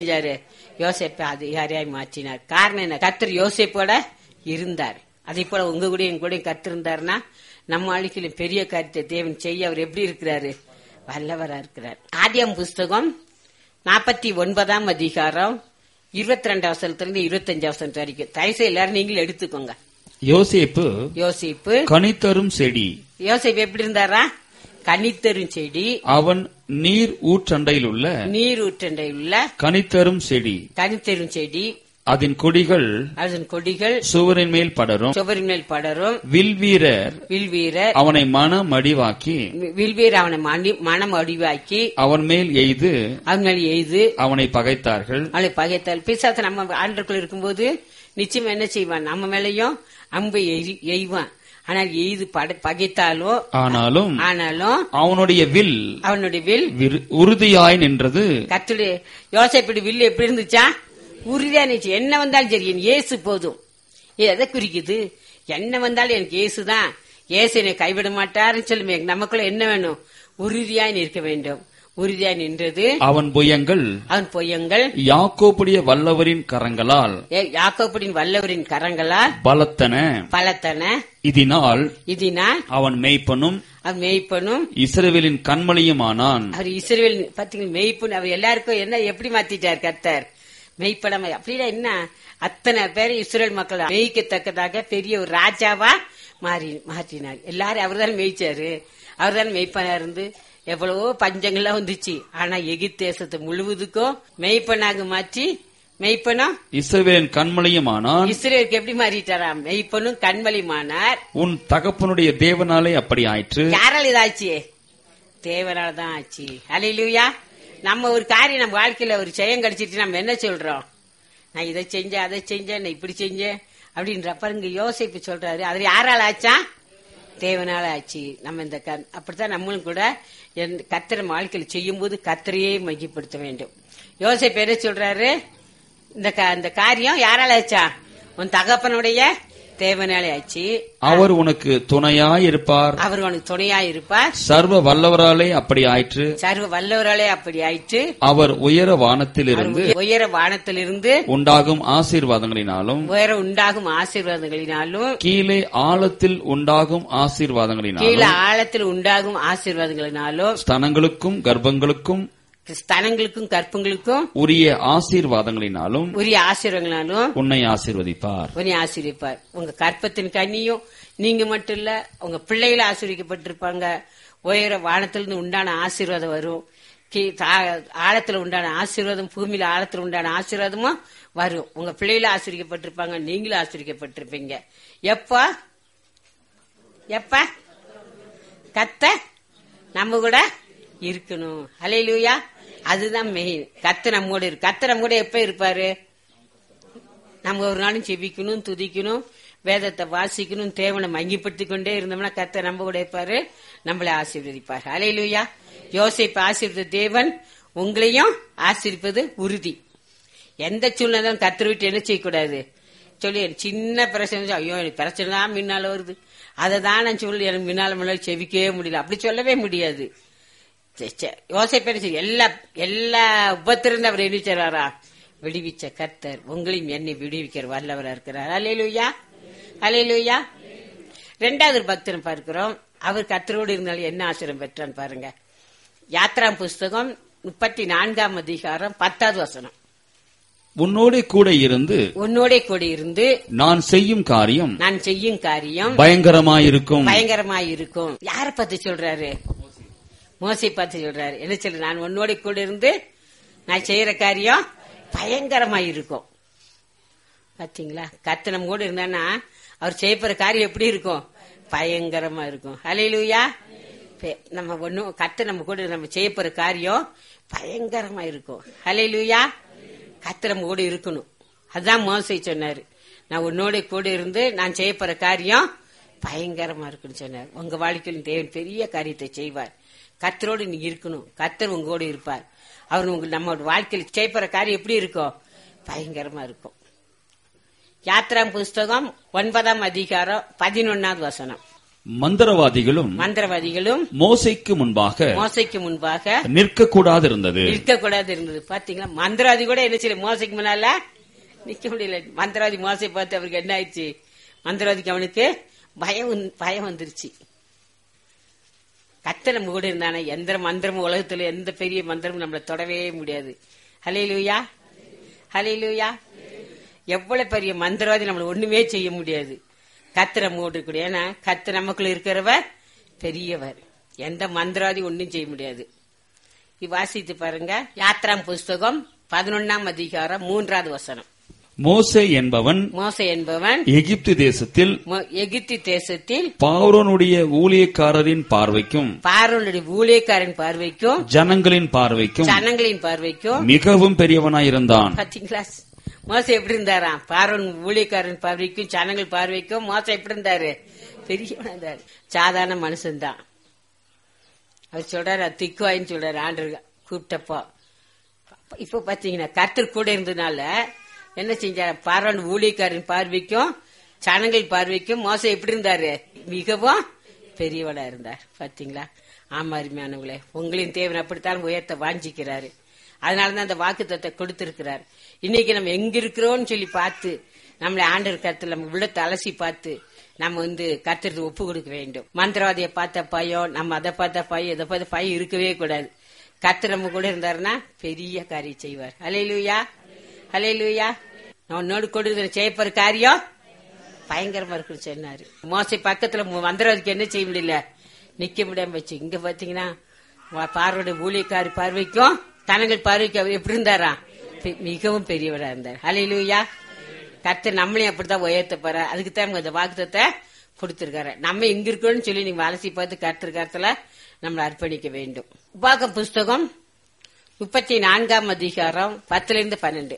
செஞ்சாரு யோசேப்பை அதிகாரியாய் மாற்றினார் காரணம் என்ன கர்த்தர் யோசேப்போட இருந்தார் அதே போல உங்க கூட என் கூட கர்த்தர் இருந்தாருன்னா நம்ம வாழ்க்கையில பெரிய காரியத்தை தேவன் செய்ய அவர் எப்படி இருக்கிறாரு வல்லவரா இருக்கிறார் ஆதியம் புஸ்தகம் நாற்பத்தி ஒன்பதாம் அதிகாரம் இருபத்தி ரெண்டாம் வசனத்திலிருந்து இருபத்தஞ்சு வசனம் வரைக்கும் தயவுசெய்து எல்லாரும் நீங்களும் எடுத்துக்கோங்க யோசேப்பு யோசிப்பு கனித்தரும் செடி யோசிப்பு எப்படி இருந்தாரா கனித்தரும் செடி அவன் நீர் ஊற்றண்டையில் உள்ள நீர் ஊற்றண்டை உள்ள கனித்தரும் செடி கனித்தரும் செடி அதன் கொடிகள் அதன் கொடிகள் சுவரின் மேல் படரும் சுவரின் மேல் படரும் வில்வீரர் வில்வீரர் அவனை மனமடிவாக்கி வில்வீர் அவனை மணி- மனம் அடிவாக்கி அவன் மேல் எய்து அவன் மேல் எய்து அவனை பகைத்தார்கள் அவளை பகைத்தால் பிசாசு நம்ம ஆண்டுக்குள்ள இருக்கும்போது நிச்சயம் என்ன செய்வான் நம்ம மேலயும் அம்பை எரி- எய்வான் ஆனால் எய்து பட பகைத்தாலும் ஆனாலும் ஆனாலும் அவனுடைய வில் அவனுடைய வில் விரு- உறுதியாய் நின்றது கத்துடைய யோசைப்படி வில்லு எப்படி இருந்துச்சா உறுதியா நிச்சு என்ன வந்தாலும் சரி என் இயேசு போதும் இது எதை குறிக்குது என்ன வந்தாலும் எனக்கு இயேசு தான் இயேசு என்னை கைவிட மாட்டாருன்னு சொல்லுமே நமக்குள்ள என்ன வேணும் உறுதியாய் நிற்க வேண்டும் உறுதியாய் நின்றது அவன் புயங்கள் அவன் பொய்யங்கள் யாக்கோப்புடைய வல்லவரின் கரங்களால் யாக்கோப்படின் வல்லவரின் கரங்களால் பலத்தன பலத்தன இதனால் இதனால் அவன் மேய்ப்பனும் அவன் மேய்ப்பனும் இஸ்ரவேலின் கண்மணியுமானான் அவர் இஸ்ரேல் பாத்தீங்கன்னா மெய்ப்பன் அவர் எல்லாருக்கும் என்ன எப்படி மாத்திட்டார் கர்த்தர் மெய்ப்படம் அப்படின்னா என்ன அத்தனை பேர் இஸ்ரேல் மக்கள் மேய்க்கத்தக்கதாக பெரிய ஒரு ராஜாவா மாறி மாற்றினார் எல்லாரும் அவர் தான் மேய்ச்சாரு அவர் தான் மெய்ப்பனா இருந்து எவ்வளவோ பஞ்சங்கள்லாம் வந்துச்சு ஆனா எகிப்து தேசத்தை முழுவதுக்கும் மெய்ப்பனாக மாற்றி மெய்ப்பனும் இஸ்ரவேலின் கண்மணியுமானான் இஸ்ரேலுக்கு எப்படி மாறிட்டாராம் மெய்ப்பனும் கண்மலிமானார் உன் தகப்பனுடைய தேவனாலே அப்படி ஆயிற்று யாரால இதாச்சு தேவனால தான் ஆச்சு அலையிலுயா நம்ம ஒரு காரியம் நம்ம வாழ்க்கையில ஒரு ஜெயம் கிடைச்சிட்டு நம்ம என்ன சொல்றோம் நான் இதை செஞ்சேன் அதை செஞ்சேன் நான் இப்படி செஞ்சேன் அப்படின்ற பாருங்க யோசிப்பு சொல்றாரு அது யாரால ஆச்சா தேவனால ஆச்சு நம்ம இந்த க- அப்படித்தான் நம்மளும் கூட எந்த- கர்த்தர் நம்ம வாழ்க்கையில செய்யும் போது கத்தரையே மையப்படுத்த வேண்டும் யோசிப்பு என்ன சொல்றாரு இந்த க- இந்த காரியம் யாரால ஆச்சா உன் தகப்பனுடைய தேவனாலே ஆச்சு அவர் உனக்கு துணையாய் இருப்பார் அவர் உனக்கு துணையா இருப்பார் சர்வ வல்லவராலே அப்படி ஆயிற்று சர்வ வல்லவராலே அப்படி ஆயிற்று அவர் உயர வானத்திலிருந்து அவர் உயர வானத்திலிருந்து உண்டாகும் ஆசீர்வாதங்களினாலும் உயர உண்டாகும் ஆசீர்வாதங்களினாலும் கீழே ஆழத்தில் உண்டாகும் கீழே ஆசீர்வாதங்களினாலும் ஆழத்தில் உண்டாகும் ஆசீர்வாதங்களினாலும் ஸ்தனங்களுக்கும் கர்ப்பங்களுக்கும் ஸ்தனங்களுக்கும் கற்பங்களுக்கும் உரிய ஆசீர்வாதங்களினாலும் உரிய ஆசீர்வாதங்களினாலும் உன்னை ஆசீர்வதிப்பார் உன்னை ஆசீர்விப்பார் உங்க கற்பத்தின் கண்ணியும் நீங்க மட்டும் இல்ல உங்க பிள்ளைகளை ஆசீர்விக்கப்பட்டிருப்பாங்க உயர வானத்திலிருந்து உண்டான ஆசீர்வாதம் வரும் கீ- தா- ஆழத்துல உண்டான ஆசீர்வாதம் பூமியில ஆழத்துல உண்டான ஆசீர்வாதமும் வரும் உங்க பிள்ளைகளை ஆசீர்விக்கப்பட்டிருப்பாங்க நீங்களும் ஆசீர்விக்கப்பட்டிருப்பீங்க எப்ப எப்ப கத்த நம்ம கூட இருக்கணும் அலையிலூயா அதுதான் மெயின் கத்த நம்மோட இருக்கு கத்த நம்ம கூட எப்ப இருப்பாரு நம்ம ஒரு நாளும் செபிக்கணும் துதிக்கணும் வேதத்தை வாசிக்கணும் தேவனை மங்கிப்படுத்தி கொண்டே இருந்தோம்னா கத்த நம்ம கூட இருப்பாரு நம்மளை ஆசீர்வதிப்பார் அலையிலுயா யோசிப்பு ஆசீர்வத தேவன் உங்களையும் ஆசீர்ப்பது உறுதி எந்த சூழ்நிலையும் கத்தர் விட்டு என்ன செய்யக்கூடாது சொல்லி சின்ன பிரச்சனை வந்து, ஐயோ எனக்கு பிரச்சனை தான் முன்னால வருது அதை தான் நான் சொல்லி எனக்கு முன்னால முன்னால செவிக்கவே முடியல அப்படி சொல்லவே முடியாது யோசிப்பேன் சரி எல்லா எல்லா உபத்திலிருந்து அவர் என்ன செய்றாரா விடுவிச்ச கர்த்தர் உங்களையும் என்னை விடுவிக்கிற வல்லவரா இருக்கிறார் அலையிலுயா அலையிலுயா ரெண்டாவது பக்தன் பார்க்கிறோம் அவர் கர்த்தரோடு இருந்தாலும் என்ன ஆசிரியம் பெற்றான்னு பாருங்க யாத்ரா புஸ்தகம் முப்பத்தி நான்காம் அதிகாரம் பத்தாவது வசனம் உன்னோடே கூட இருந்து உன்னோட கூட இருந்து நான் செய்யும் காரியம் நான் செய்யும் காரியம் பயங்கரமாயிருக்கும் பயங்கரமாய் இருக்கும் யார பத்தி சொல்றாரு மோசை பார்த்து சொல்றாரு என்ன சொல்ற நான் உன்னோட கூட இருந்து நான் செய்யற காரியம் பயங்கரமாய் இருக்கும் பாத்தீங்களா கத்து நம்ம கூட இருந்தானா அவர் செய்யப்படுற காரியம் எப்படி இருக்கும் பயங்கரமா இருக்கும் அலையிலுயா நம்ம ஒன்னும் கத்து நம்ம கூட நம்ம செய்யப்படுற காரியம் பயங்கரமா இருக்கும் அலையிலுயா கத்து நம்ம கூட இருக்கணும் அதுதான் மோசை சொன்னாரு நான் உன்னோட கூட இருந்து நான் செய்யப்படுற காரியம் பயங்கரமா இருக்குன்னு சொன்னார் உங்க வாழ்க்கையில் தேவன் பெரிய காரியத்தை செய்வார் கத்தரோடு நீங்க இருக்கணும் கத்தர் உங்களோட இருப்பார் அவர் உங்க நம்ம வாழ்க்கையில் செய்யப்படுற காரியம் எப்படி இருக்கும் பயங்கரமா இருக்கும் யாத்ரா புஸ்தகம் ஒன்பதாம் அதிகாரம் பதினொன்னாவது வசனம் மந்திரவாதிகளும் மந்திரவாதிகளும் மோசைக்கு முன்பாக மோசைக்கு முன்பாக நிற்கக்கூடாது இருந்தது இருக்கக்கூடாது இருந்தது பாத்தீங்களா மந்திரவாதி கூட என்ன செய்யல மோசைக்கு முன்னால நிக்க முடியல மந்திரவாதி மோசை பார்த்து அவருக்கு என்ன ஆயிடுச்சு மந்திரவாதிக்கு அவனுக்கு பயம் வந்து- பயம் வந்துருச்சு கத்த நம்ம கூட இருந்தானே எந்த மந்திரமும் உலகத்துல எந்த பெரிய மந்திரமும் நம்மள தொடவே முடியாது ஹலே லூயா ஹலே லூயா எவ்வளவு பெரிய மந்திரவாதி நம்மள ஒண்ணுமே செய்ய முடியாது கத்து நம்ம கூட இருக்கக்கூடிய ஏன்னா கத்து நமக்குள்ள இருக்கிறவர் பெரியவர் எந்த மந்திரவாதி ஒண்ணும் செய்ய முடியாது இது வாசித்து பாருங்க யாத்ராம் புஸ்தகம் பதினொன்னாம் அதிகாரம் மூன்றாவது வசனம் மோசே என்பவன் மோசை என்பவன் எகிப்து தேசத்தில் மொ- எகிப்து தேசத்தில் பாரோனுடைய ஊழியக்காரரின் பார்வைக்கும் பார்வனுடைய ஊழியக்காரன் பார்வைக்கும் ஜனங்களின் பார்வைக்கும் ஜனங்களின் பார்வைக்கும் மிகவும் பெரியவனாயிருந்தான் பாத்தீங்களா மோசம் எப்படி இருந்தாராம் பார்வன் ஊழியக்காரன் பார்வைக்கும் ஜனங்கள் பார்வைக்கும் மோசம் எப்படி இருந்தாரு பெரியவனா இருந்தாரு சாதாரண மனுஷன்தான் அவர் சொல்றாரு அது திக்குவாயின்னு சொல்றாரு ஆண்டு கூப்பிட்டப்போ இப்போ பாத்தீங்கன்னா கர்த்தர் கூட இருந்ததுனால என்ன செஞ்சார் பார்வன் ஊழியக்காரன் பார்வைக்கும் ஜனங்கள் பார்வைக்கும் மோசம் எப்படி இருந்தாரு மிகவும் பெரியவளா இருந்தார் பாத்தீங்களா ஆமா அருமையானவங்களே உங்களின் தேவன் அப்படித்தான் உயர்த்த வாஞ்சிக்கிறாரு அதனாலதான் அந்த வாக்குத்தத்தை கொடுத்திருக்கிறார் இன்னைக்கு நம்ம எங்க இருக்கிறோம்னு சொல்லி பார்த்து நம்மளை ஆண்டவர் கருத்துல நம்ம உள்ளத்தை அலசி பார்த்து நம்ம வந்து கர்த்தருக்கு ஒப்பு கொடுக்க வேண்டும் மந்திரவாதியை பார்த்த பயம் நம்ம அதை பார்த்த பயம் இதை பார்த்த பயம் இருக்கவே கூடாது கர்த்தர் நம்ம கூட இருந்தாருன்னா பெரிய காரியம் செய்வார் அலை லூயா அலை லூயா நான் உன்னோடு கொடுக்கிற செய்யப்போற காரியம் பயங்கரமா இருக்குன்னு சொன்னாரு மோசை பக்கத்துல மு- மந்திரவாதிக்கு என்ன செய்ய முடியல நிக்க முடியாம வச்சு இங்க பாத்தீங்கன்னா வா- பார்வையோட ஊழியக்காரி பார்வைக்கும் தனங்கள் பார்வைக்கு அவர் எப்படி இருந்தாரா பெ- மிகவும் பெரியவரா இருந்தார் அலையிலூயா கர்த்தர் நம்மளையும் அப்படித்தான் உயர்த்த போற அதுக்கு தான் இந்த வாக்குத்தத்தை கொடுத்திருக்காரு நம்ம எங்க இருக்கோம்னு சொல்லி நீங்க அலசி பார்த்து கர்த்தர் கருத்துல நம்மளை அர்ப்பணிக்க வேண்டும் உபாகம் புஸ்தகம் முப்பத்தி நான்காம் அதிகாரம் பத்துல இருந்து பன்னெண்டு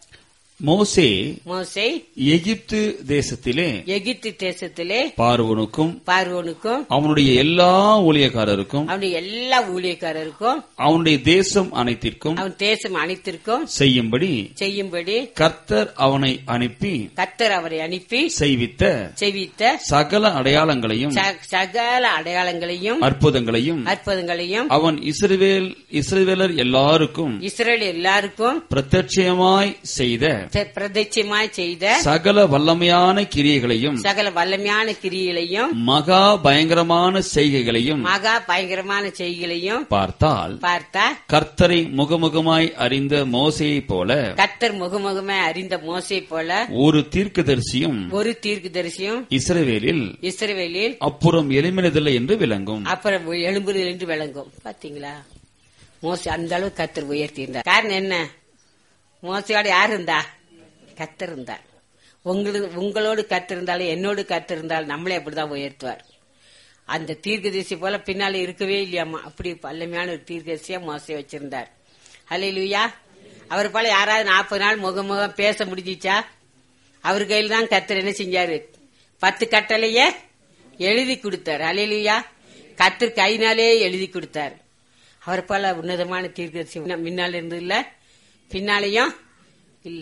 மோசே மோசை எகிப்து தேசத்திலே எகிப்து தேசத்திலே பார்வனுக்கும் பார்வோனுக்கும் அவனுடைய எல்லா ஊழியக்காரருக்கும் அவனுடைய எல்லா ஊழியக்காரருக்கும் அவனுடைய தேசம் அனைத்திற்கும் அவன் தேசம் அனைத்திற்கும் செய்யும்படி செய்யும்படி கர்த்தர் அவனை அனுப்பி கத்தர் அவரை அனுப்பி செய்வித்த செய்வித்த சகல அடையாளங்களையும் ச- சகல அடையாளங்களையும் அற்புதங்களையும் அற்புதங்களையும் அவன் இஸ்ரவேல் இஸ்ரவேலர் எல்லாருக்கும் இஸ்ரேல் எல்லாருக்கும் பிரத்யட்சயமாய் செய்த பிர- பிரதிட்சமாய் செய்த சகல வல்லமையான கிரியைகளையும் சகல வல்லமையான கிரியைகளையும் மகா பயங்கரமான செய்கைகளையும் மகா பயங்கரமான செய்திகளையும் பார்த்தால் பார்த்தா கர்த்தரை முகமுகமாய் அறிந்த மோசையைப் போல கத்தர் முகமுகமே அறிந்த மோசை போல ஒரு தீர்க்கதரிசியும் ஒரு தீர்க்கதரிசியும் இஸ்ரவேலில் இஸ்ரவேலில் அப்புறம் எளிமையதில்லை என்று விளங்கும் அப்புறம் எழும்புறது என்று விளங்கும் பாத்தீங்களா மோசி அந்த அளவு கத்தர் உயர்த்தி இருந்தார் காரணம் என்ன மோசையோட யார் இருந்தா கத்தர் இருந்தார் உங்களுக்கு உங்களோடு கத்தர் இருந்தாலும் என்னோடு கத்தர் இருந்தாலும் நம்மளே அப்படிதான் உயர்த்துவார் அந்த தீர்க்கதரிசி போல பின்னால இருக்கவே இல்லையாமா அப்படி பல்லமையான ஒரு தீர்க்கதரிசியா மோசை வச்சிருந்தார் ஹலே லூயா அவர் போல யாராவது நாற்பது நாள் முகமுகம் பேச முடிஞ்சிச்சா அவர் கையில் தான் கத்தர் என்ன செஞ்சாரு பத்து கட்டளைய எழுதி கொடுத்தார் அலையிலுயா கத்தர் கைனாலே எழுதி கொடுத்தார் அவர் போல உன்னதமான தீர்க்கதரிசி முன்ன- முன்னால இருந்தது இல்ல பின்னாலையும் இல்ல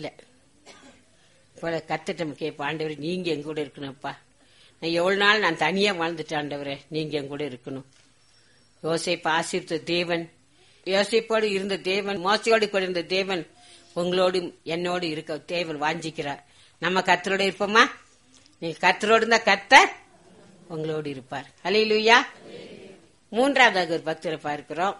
போல கத்திட்டம் கேட்ப ஆண்டவர் நீங்க என் கூட இருக்கணும்ப்பா நான் எவ்வளவு நாள் நான் தனியா வாழ்ந்துட்டேன் ஆண்டவரே நீங்க என் கூட இருக்கணும் யோசேப்பு ஆசீர்த்த தேவன் யோசேப்போடு இருந்த தேவன் மோசையோடு கூட இருந்த தேவன் உங்களோடு என்னோடு இருக்க தேவன் வாஞ்சிக்கிறார் நம்ம கத்தரோட இருப்போமா நீங்க கத்தரோடு இருந்தா கத்தர் உங்களோடு இருப்பார் அலையிலுயா மூன்றாவதாக ஒரு பக்தரை பார்க்கிறோம்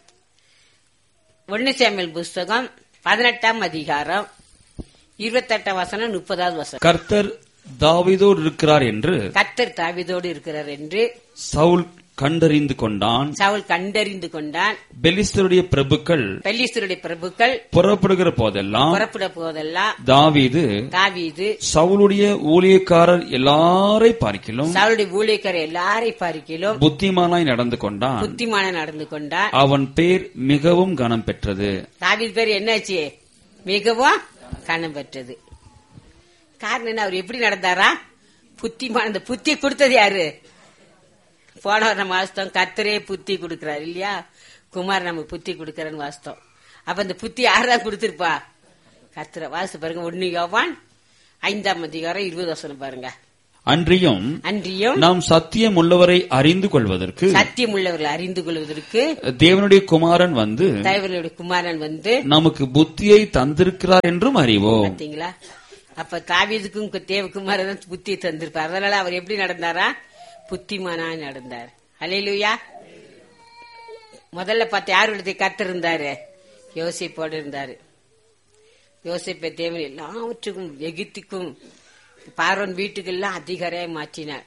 ஒன்னு சேமியல் புஸ்தகம் பதினெட்டாம் அதிகாரம் இருபத்தெட்டாம் வசனம் முப்பதாவது வசனம் கர்த்தர் தாவீதோடு இருக்கிறார் என்று கத்தர் தாவிதோடு இருக்கிறார் என்று சவுல் கண்டறிந்து கொண்டான் சவுல் கண்டறிந்து கொண்டான் பெலிஸ்தருடைய பிரபுக்கள் பெல்லிஸ்தருடைய பிரபுக்கள் புறப்படுகிற போதெல்லாம் புறப்பட போதெல்லாம் தாவீது தாவீது சவுலுடைய ஊழியக்காரர் எல்லாரை பார்க்கிலும் சவுளுடைய ஊழியக்கார எல்லாரையும் பார்க்கிலும் புத்திமானாய் நடந்து கொண்டான் புத்திமான நடந்து கொண்டான் அவன் பேர் மிகவும் கனம் பெற்றது தாவீது பேர் என்னாச்சு மிகவும் கனம் பெற்றது காரணம் என்ன அவர் எப்படி நடந்தாரா புத்திமான இந்த புத்தி கொடுத்தது யாரு போன வாரம் வாஸ்தம் கத்தரே புத்தி கொடுக்கிறார் இல்லையா குமார் நமக்கு புத்தி கொடுக்கறன்னு வாஸ்தம் அப்ப இந்த புத்தி யார்தான் கொடுத்திருப்பா கத்திர வாசு பாருங்க ஒன்னு யோவான் ஐந்தாம் அதிகாரம் இருபது வசனம் பாருங்க அன்றியும் அன்றியும் நாம் சத்தியம் உள்ளவரை அறிந்து கொள்வதற்கு சத்தியம் உள்ளவர்களை அறிந்து கொள்வதற்கு தேவனுடைய குமாரன் வந்து தேவனுடைய குமாரன் வந்து நமக்கு புத்தியை தந்திருக்கிறார் என்றும் அறிவோம் பாத்தீங்களா அப்ப தாவீதுக்கும் கு- தேவகுமாரன் தான் புத்தி தந்திருப்பார் அதனால அவர் எப்படி நடந்தாரா புத்திமானா நடந்தார் அலையிலுயா முதல்ல பார்த்து யாருடைய கத்தர் இருந்தாரு யோசிப்போடு இருந்தாரு யோசிப்பை தேவன் எல்லாவற்றுக்கும் எகிப்துக்கும் பார்வன் வீட்டுக்கெல்லாம் அதிகாரியாய் மாற்றினார்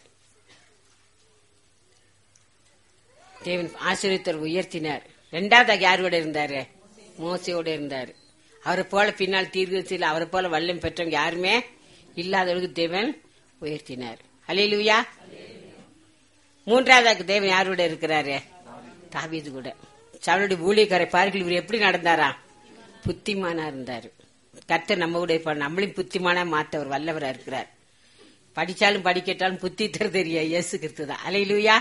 தேவன் ஆசிரியத்தர் உயர்த்தினார் ரெண்டாவதாக யாரோட இருந்தாரு மோசையோட இருந்தாரு அவரை போல பின்னால் தீர்க்கத்தில் அவரை போல வல்லம் பெற்றவங்க யாருமே இல்லாதவருக்கு தேவன் உயர்த்தினார் அலையிலுயா மூன்றாவதாக தேவன் யாரோட இருக்கிறாரு தாவீது கூட சவனுடைய ஊழியக்காரை பாருங்கள் இவர் எப்படி நடந்தாரா புத்திமானா இருந்தாரு கர்த்தர் நம்ம கூட இருப்பார் நம்மளையும் புத்திமானா மாத்த அவர் வல்லவரா இருக்கிறார் படிச்சாலும் படிக்கட்டாலும் புத்தி தர தெரியா இயேசு கிறிஸ்து தான் அலையிலுயா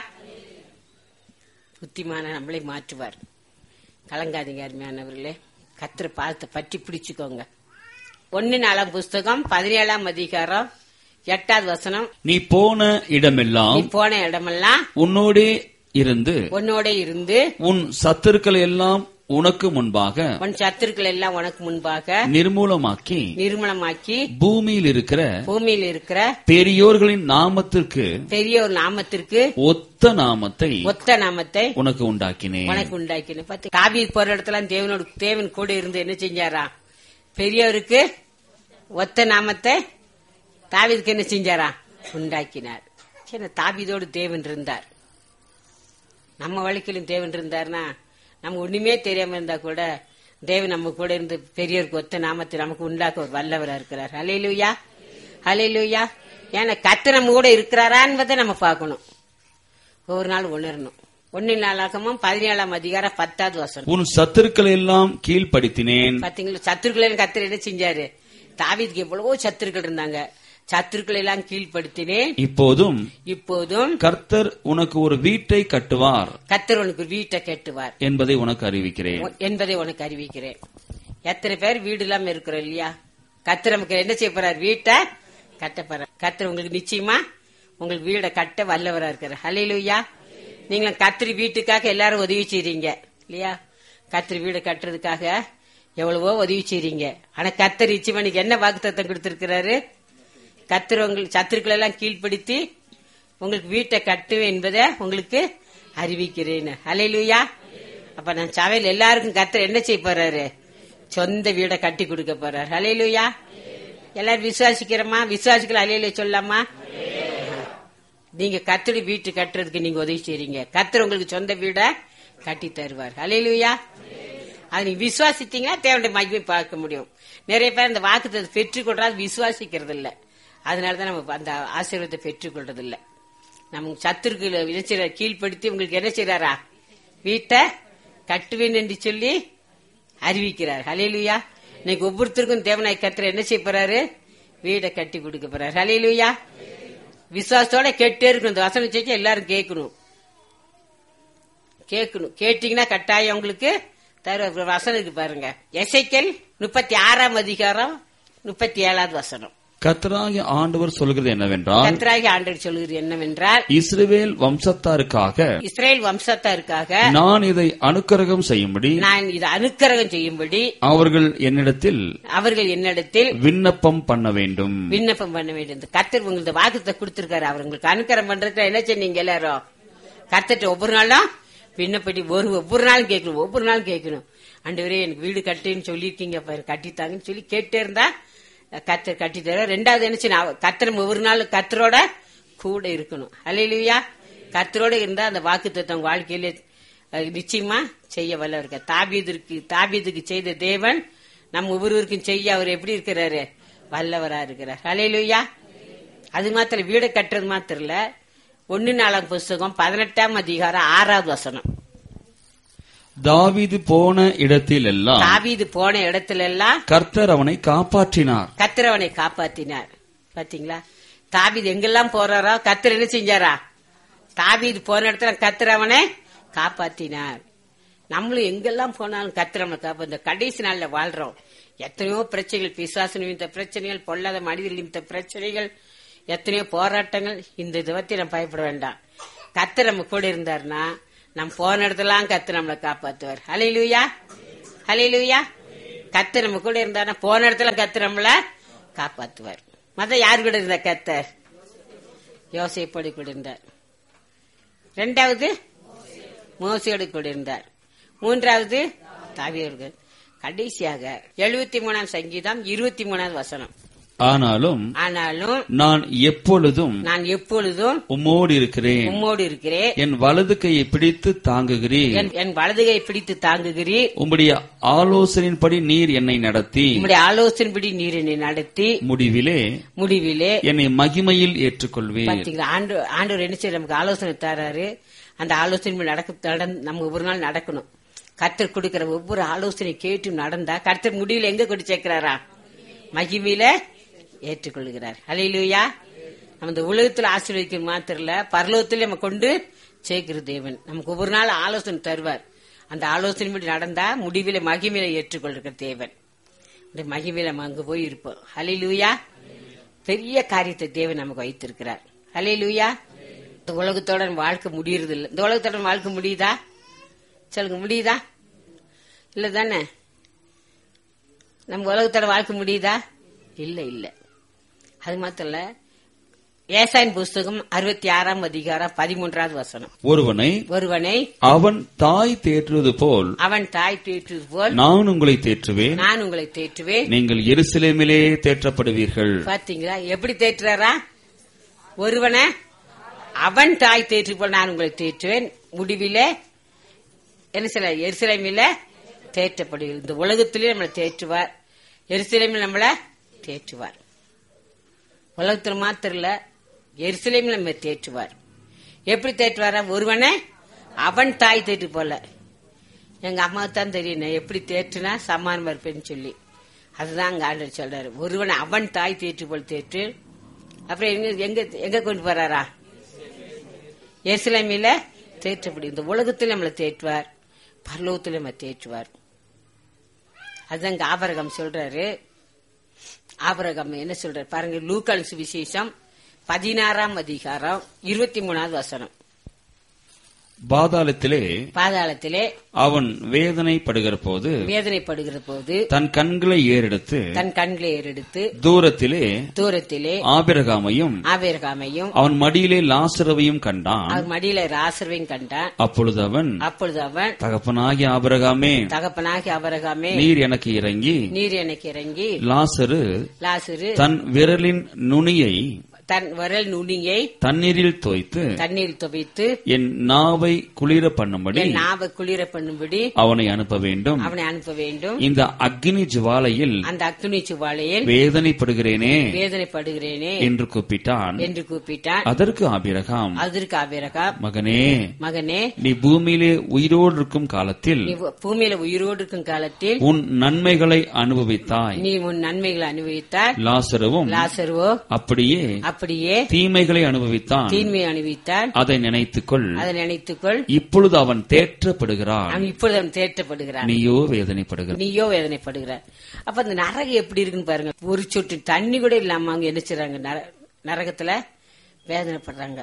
புத்திமான நம்மளை மாற்றுவார் கலங்காதீங்க அருமையானவர்களே கத்திர பாதத்தை பற்றி பிடிச்சுக்கோங்க ஒன்னு நாலாம் புஸ்தகம் பதினேழாம் அதிகாரம் எட்டாவது வசனம் நீ போன இடமெல்லாம் நீ போன இடமெல்லாம் உன்னோடே இருந்து உன்னோட இருந்து உன் சத்துருக்களை எல்லாம் உனக்கு முன்பாக உன் சத்துருக்கள் எல்லாம் உனக்கு முன்பாக நிர்மூலமாக்கி நிர்மலமாக்கி பூமியில் இருக்கிற பூமியில் இருக்கிற பெரியோர்களின் நாமத்திற்கு பெரிய ஒரு நாமத்திற்கு ஒத்த நாமத்தை ஒத்த நாமத்தை உனக்கு உண்டாக்கினேன் உனக்கு உண்டாக்கின பார்த்து காபி போற இடத்துல தேவனோட தேவன் கூட இருந்து என்ன செஞ்சாரா பெரியவருக்கு ஒத்த நாமத்தை தாவீதுக்கு என்ன செஞ்சாரா உண்டாக்கினார் சரி தாவீதோடு தேவன் இருந்தார் நம்ம வழிக்கிலும் தேவன் இருந்தார்னா நம்ம ஒண்ணுமே தெரியாம இருந்தா கூட தேவன் நம்ம கூட இருந்து பெரியவருக்கு ஒத்த நாமத்தை நமக்கு உண்டாக்க ஒரு வல்லவரா இருக்கிறார் ஹalleluya ஹalleluya ஏன்னா கத்து நம்ம கூட இருக்கிறாரா என்பதை நம்ம பார்க்கணும் ஒவ்வொரு நாள் உணரணும் ஒன்னு நாளாகமும் பதினேழாம் அதிகாரம் பத்தாவது வசனம் உன் சத்துருக்களை எல்லாம் கீழ்ப்படுத்தினேன் பாத்தீங்களா சத்துருக்களை கத்தர் என்ன செஞ்சாரு தாவீதுக்கு எவ்வளவோ சத்துருக்கள் இருந்தாங்க சத்துருக்களை எல்லாம் கீழ்ப்படுத்தினேன் இப்போதும் இப்போதும் கர்த்தர் உனக்கு ஒரு வீட்டை கட்டுவார் கத்தர் உனக்கு ஒரு வீட்டை கட்டுவார் என்பதை உனக்கு அறிவிக்கிறேன் உ- என்பதை உனக்கு அறிவிக்கிறேன் எத்தனை பேர் வீடு இல்லாம இருக்கிறோம் இல்லையா கத்தர் நமக்கு என்ன செய்ய போறார் வீட்டை கட்ட போறார் கத்தர் உங்களுக்கு நிச்சயமா உங்களுக்கு வீடை கட்ட வல்லவரா இருக்கிறார் ஹalleluya நீங்களும் கத்திரி வீட்டுக்காக எல்லாரும் உதவி செய்றீங்க இல்லையா கத்திரி வீடு கட்டுறதுக்காக எவ்வளவோ உதவி செய்றீங்க ஆனா கத்தர் நிச்சயமா என்ன வாக்குத்தத்தம் கொடுத்திருக்கிறாரு கத்தர் உங்களுக்கு சத்துருக்களை எல்லாம் கீழ்ப்படுத்தி உங்களுக்கு வீட்டை கட்டுவேன் என்பதை உங்களுக்கு அறிவிக்கிறேன் ஹalleluya அப்ப நான் சபையில் எல்லாருக்கும் கத்தர் என்ன செய்ய போறாரு சொந்த வீடை கட்டி கொடுக்க போறாரு ஹalleluya எல்லாரும் விசுவாசிக்கிறோமா விசுவாசிக்கல அலையில சொல்லாமா நீங்க கத்தடி வீட்டு கட்டுறதுக்கு நீங்க உதவி செய்றீங்க கத்தர் உங்களுக்கு சொந்த வீடை கட்டி தருவார் ஹalleluya அது நீங்க விசுவாசித்தீங்கன்னா தேவனுடைய மகிமை பார்க்க முடியும் நிறைய பேர் இந்த வாக்குத்தத்தை பெற்றுக்கொள்றாது விசுவாசிக்கிறது இல்ல அதனாலதான் நம்ம அந்த ஆசீர்வாதத்தை பெற்றுக்கொள்றது இல்ல நம்ம சத்துருக்குள்ள விளைச்சல கீழ்ப்படுத்தி உங்களுக்கு என்ன செய்றாரா வீட்டை கட்டுவேன் என்று சொல்லி அறிவிக்கிறார் ஹalleluya இன்னைக்கு ஒவ்வொருத்தருக்கும் தேவனாய் கத்தர் என்ன செய்ய போறாரு வீடை கட்டி கொடுக்க போறாரு ஹalleluya விசுவாசத்தோட கேட்டே இருக்கணும் இந்த வசனம் சேர்த்து எல்லாரும் கேட்கணும் கேட்கணும் கேட்டீங்கன்னா கட்டாயம் உங்களுக்கு தர ஒரு வசனம் இருக்கு பாருங்க எசைக்கல் முப்பத்தி ஆறாம் அதிகாரம் முப்பத்தி ஏழாவது வசனம் கர்த்தராகிய ஆண்டவர் சொல்கிறது என்னவென்றால் கத்ராகி ஆண்டர் சொல்கிறது என்னவென்றால் இஸ்ரவேல் வம்சத்தாருக்காக இஸ்ரேல் வம்சத்தாருக்காக நான் இதை அனுக்கிரகம் செய்யும்படி நான் இதை அனுக்கிரகம் செய்யும்படி அவர்கள் என்னிடத்தில் அவர்கள் என்னிடத்தில் விண்ணப்பம் பண்ண வேண்டும் விண்ணப்பம் பண்ண வேண்டியது கத்தர் உங்களுக்கு வாக்குத்தை கொடுத்திருக்காரு அவர் உங்களுக்கு அனுக்கரம் பண்றதுக்கு என்ன சொன்னீங்க எல்லாரும் கத்தட்ட ஒவ்வொரு நாளும் விண்ணப்படி ஒரு ஒவ்வொரு நாளும் கேட்கணும் ஒவ்வொரு நாளும் கேட்கணும் ஆண்டவரே எனக்கு வீடு கட்டுன்னு சொல்லியிருக்கீங்க பாரு கட்டித்தாங்கன்னு சொல்லி கேட்டே இருந்தா கத்தர் கட்டி தர ரெண்டாவது என்ன செய்யணும் கத்தர் ஒவ்வொரு நாள் கத்தரோட கூட இருக்கணும் அலையிலுயா கத்தரோட இருந்தா அந்த வாக்கு வாழ்க்கையில அஹ், நிச்சயமா செய்ய வல்ல இருக்க தாபீதுக்கு தாபீதுக்கு செய்த தேவன் நம்ம ஒவ்வொருவருக்கும் செய்ய அவர் எப்படி இருக்கிறாரு வல்லவரா இருக்கிறார் அலையிலுயா அது மாத்திரம் வீடை கட்டுறது மாத்திரம் இல்ல ஒன்னு நாலாம் புஸ்தகம் பதினெட்டாம் அதிகாரம் ஆறாவது வசனம் தாவீது போன இடத்தில் எல்லாம் தாவீது போன இடத்துல எல்லாம் கர்த்தர் அவனை காப்பாற்றினார் கத்திரவனை காப்பாத்தினார் பாத்தீங்களா தாவீது எங்கெல்லாம் போறாரோ கத்திர என்ன செஞ்சாரா தாவீது போன இடத்துல கத்திரவனை காப்பாத்தினார் நம்மளும் எங்கெல்லாம் போனாலும் கத்திரவனை காப்பா இந்த கடைசி நாள்ல வாழ்றோம் எத்தனையோ பிரச்சனைகள் பிசாசு நிமித்த பிரச்சனைகள் பொல்லாத மனிதர்கள் நிமித்த பிரச்சனைகள் எத்தனையோ போராட்டங்கள் இந்த இதை பத்தி நம்ம பயப்பட வேண்டாம் கத்து நம்ம கூட இருந்தாருன்னா நம்ம போன இடத்துலாம் கத்து நம்மளை காப்பாத்துவார் ஹலே லூயா ஹலே லூயா கத்து நம்ம கூட இருந்தாருன்னா போன இடத்துல கத்து நம்மள காப்பாத்துவார் மத்த யார் கூட இருந்தா கத்தர் யோசைப்படி கூட இருந்தார் ரெண்டாவது மோசையோடு கூட இருந்தார் மூன்றாவது தாவியர்கள் கடைசியாக எழுபத்தி மூணாம் சங்கீதம் இருபத்தி மூணாவது வசனம் ஆனாலும் ஆனாலும் நான் எப்பொழுதும் நான் எப்பொழுதும் உம்மோடு இருக்கிறேன் உம்மோடு இருக்கிறேன் என் வலது கையை பிடித்து தாங்குகிறீர் என் என் வலதுகை பிடித்து தாங்குகிறீர் உம்முடைய ஆலோசனையின்படி நீர் என்னை நடத்தி உம்முடைய ஆலோசனைப்படி நீர் என்னை நடத்தி முடிவிலே முடிவிலே என்னை மகிமையில் ஏற்றுக்கொள்வீர் பாத்தீங்களா ஆண்டு ஆண்டவர் என்ன செய்ய நமக்கு ஆலோசனை தராரு அந்த ஆலோசனை நடக்க நடந்- நம்ம ஒவ்வொரு நாள் நடக்கணும் கர்த்தர் கொடுக்கிற ஒவ்வொரு ஆலோசனை கேட்டு நடந்தா கர்த்தர் முடிவில் எங்க கொண்டு சேர்க்கிறாரா மகிமையில ஏற்றுக்கொள்கிறார் அலையிலுயா நம்ம இந்த உலகத்துல ஆசீர்வதிக்கிற மாத்திரம் இல்ல பரலோகத்துல நம்ம கொண்டு சேர்க்கிற தேவன் நமக்கு ஒவ்வொரு நாள் ஆலோசனை தருவார் அந்த ஆலோசனைப்படி நடந்தா முடிவில மகிமையில ஏற்றுக்கொள்கிற தேவன் இந்த மகிமையில நம்ம அங்க போய் இருப்போம் ஹலிலூயா பெரிய காரியத்தை தேவன் நமக்கு வைத்திருக்கிறார் ஹலிலூயா இந்த உலகத்தோட நம்ம வாழ்க்கை முடியறது இல்ல இந்த உலகத்தோட நம்ம வாழ்க்கை முடியுதா சொல்லுங்க முடியுதா இல்ல தானே நம்ம உலகத்தோட வாழ்க்கை முடியுதா இல்ல இல்ல அது மாத்திரம் இல்ல ஏசாயின் புஸ்தகம் அறுபத்தி ஆறாம் அதிகாரம் பதிமூன்றாவது வசனம் ஒருவனை ஒருவனை அவன் தாய் தேற்றுவது போல் அவன் தாய் தேற்றுவது போல் நான் உங்களை தேற்றுவேன் நான் உங்களை தேற்றுவேன் நீங்கள் எருசலேமிலே தேற்றப்படுவீர்கள் பாத்தீங்களா எப்படி தேற்றுறாரா ஒருவனை அவன் தாய் தேற்று போல் நான் உங்களை தேற்றுவேன் முடிவிலே என்ன சில எருசலேமில தேற்றப்படுகிறது இந்த உலகத்திலே நம்மளை தேற்றுவார் எருசலேமில் நம்மள தேற்றுவார் உலகத்தில் மாத்திரம் இல்ல எருசலேமில் நம்ம தேற்றுவார் எப்படி தேற்றுவாரா ஒருவனை அவன் தாய் தேற்று போல எங்க அம்மாவுக்கு தான் தெரியும் நான் எப்படி தேற்றுனா சமானமா இருப்பேன்னு சொல்லி அதுதான் அங்க ஆண்டவர் சொல்றாரு ஒருவனை அவன் தாய் தேற்று போல் தேற்று அப்புறம் எங்க எங்க எங்க கொண்டு போறாரா எருசலேமில தேற்றப்படி இந்த உலகத்தில் நம்மளை தேற்றுவார் பரலோகத்தில் நம்ம தேற்றுவார் அதுதான் இங்க ஆபரகம் சொல்றாரு ஆபரகம் என்ன சொல்றாரு பாருங்க லூக்கால் சுவிசேஷம் பதினாறாம் அதிகாரம் இருபத்தி மூணாவது வசனம் பாதாளத்திலே பாதாளத்திலே அவன் வேதனைப்படுகிற போது வேதனைப்படுகிற போது தன் கண்களை ஏறெடுத்து தன் கண்களை ஏறெடுத்து தூரத்திலே தூரத்திலே ஆபிரகாமையும் ஆவேர்காமையும் அவன் மடியிலே லாசரவையும் கண்டான் அவர் மடியில ராசர்வையும் கண்டான் அப்பொழுது அவன் அப்பொழுது அவன் தகப்பனாகிய ஆபிரகாமே தகப்பனாகி அபரகாமே நீர் எனக்கு இறங்கி நீர் எனக்கு இறங்கி லாசரு லாசுரு தன் விரலின் நுனியை தன் விரல் நுனியை தண்ணீரில் தோய்த்து தண்ணீர் துவைத்து என் நாவை குளிர பண்ணும்படி என் நாவை குளிர பண்ணும்படி அவனை அனுப்ப வேண்டும் அவனை அனுப்ப வேண்டும் இந்த அக்னி ஜுவாலையில் அந்த அக்னி சுவாலையில் வேதனைப்படுகிறேனே வேதனைப்படுகிறேனே என்று கூப்பிட்டான் என்று கூப்பிட்டான் அதற்கு ஆபிரகாம் அதற்கு அபிரகா மகனே மகனே நீ பூமியிலே உயிரோடு இருக்கும் காலத்தில் நீ பூமியில உயிரோடு இருக்கும் காலத்தில் உன் நன்மைகளை அனுபவித்தாய் நீ உன் நன்மைகளை அனுபவித்தார் லாசருவும் லாசருவோ அப்படியே அப்படியே தீமைகளை அனுபவித்தான் தீன்மை அனுபவித்தான் அதை நினைத்துக்கொள் அதை நினைத்துக்கொள் இப்பொழுது அவன் தேற்றப்படுகிறான் அவன் இப்பொழுது அவன் தேற்றப்படுகிறான் நீயோ வேதனைப்படுகிறான் நீயோ வேதனைப்படுகிறார் அப்ப அந்த நரகம் எப்படி இருக்குன்னு பாருங்க ஒரு சொட்டு தண்ணி கூட இல்லாம அவங்க என்ன செய்றாங்க நர- நரகத்துல வேதனைப்படுறாங்க